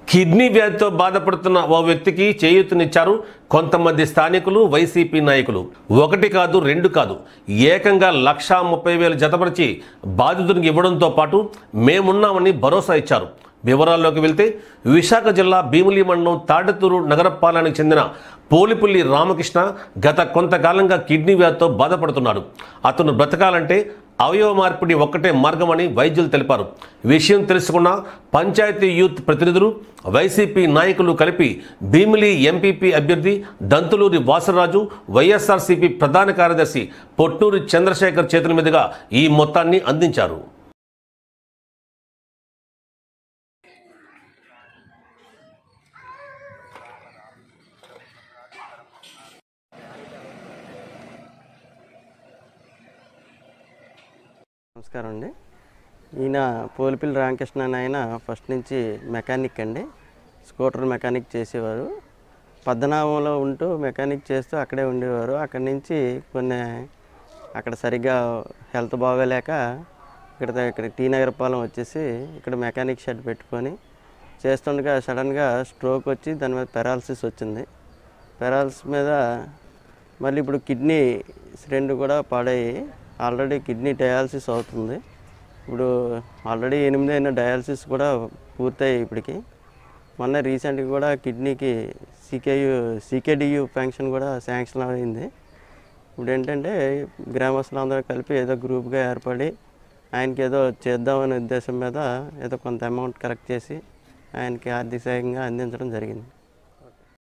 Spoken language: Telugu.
కిడ్నీ వ్యాధితో బాధపడుతున్న ఓ వ్యక్తికి చేయూతనిచ్చారు కొంతమంది స్థానికులు వైసీపీ నాయకులు ఒకటి కాదు రెండు కాదు ఏకంగా లక్షా ముప్పై వేలు జతపరిచి బాధితునికి ఇవ్వడంతో పాటు మేమున్నామని భరోసా ఇచ్చారు వివరాల్లోకి వెళ్తే విశాఖ జిల్లా భీమిలి మండలం తాడతూరు నగరపాలనకు చెందిన పోలిపుల్లి రామకృష్ణ గత కొంతకాలంగా కిడ్నీ వ్యాధితో బాధపడుతున్నాడు అతను బ్రతకాలంటే అవయవ మార్పిడి ఒక్కటే మార్గమని వైద్యులు తెలిపారు విషయం తెలుసుకున్న పంచాయతీ యూత్ ప్రతినిధులు వైసీపీ నాయకులు కలిపి భీమిలి ఎంపీపీ అభ్యర్థి దంతులూరి వాసరాజు వైఎస్ఆర్సీపీ ప్రధాన కార్యదర్శి పొట్నూరి చంద్రశేఖర్ చేతుల మీదుగా ఈ మొత్తాన్ని అందించారు నమస్కారం అండి ఈయన పోలిపిల్లి రామకృష్ణ అని ఆయన ఫస్ట్ నుంచి మెకానిక్ అండి స్కూటర్ మెకానిక్ చేసేవారు పద్మనాభంలో ఉంటూ మెకానిక్ చేస్తూ అక్కడే ఉండేవారు అక్కడి నుంచి కొన్ని అక్కడ సరిగ్గా హెల్త్ బాగోలేక ఇక్కడ ఇక్కడ టీ నగరపాలెం వచ్చేసి ఇక్కడ మెకానిక్ షెడ్ పెట్టుకొని చేస్తుండగా సడన్గా స్ట్రోక్ వచ్చి దాని మీద పెరాలసిస్ వచ్చింది పెరాలసిస్ మీద మళ్ళీ ఇప్పుడు కిడ్నీ రెండు కూడా పాడయ్యి ఆల్రెడీ కిడ్నీ డయాలసిస్ అవుతుంది ఇప్పుడు ఆల్రెడీ ఎనిమిది అయిన డయాలసిస్ కూడా పూర్తయ్యాయి ఇప్పటికి మొన్న రీసెంట్గా కూడా కిడ్నీకి సీకేయు సీకేడియు ఫంక్షన్ కూడా శాంక్షన్ అయింది ఇప్పుడు ఏంటంటే గ్రామస్తులందరూ కలిపి ఏదో గ్రూప్గా ఏర్పడి ఆయనకి ఏదో చేద్దామనే ఉద్దేశం మీద ఏదో కొంత అమౌంట్ కలెక్ట్ చేసి ఆయనకి ఆర్థిక సాయంగా అందించడం జరిగింది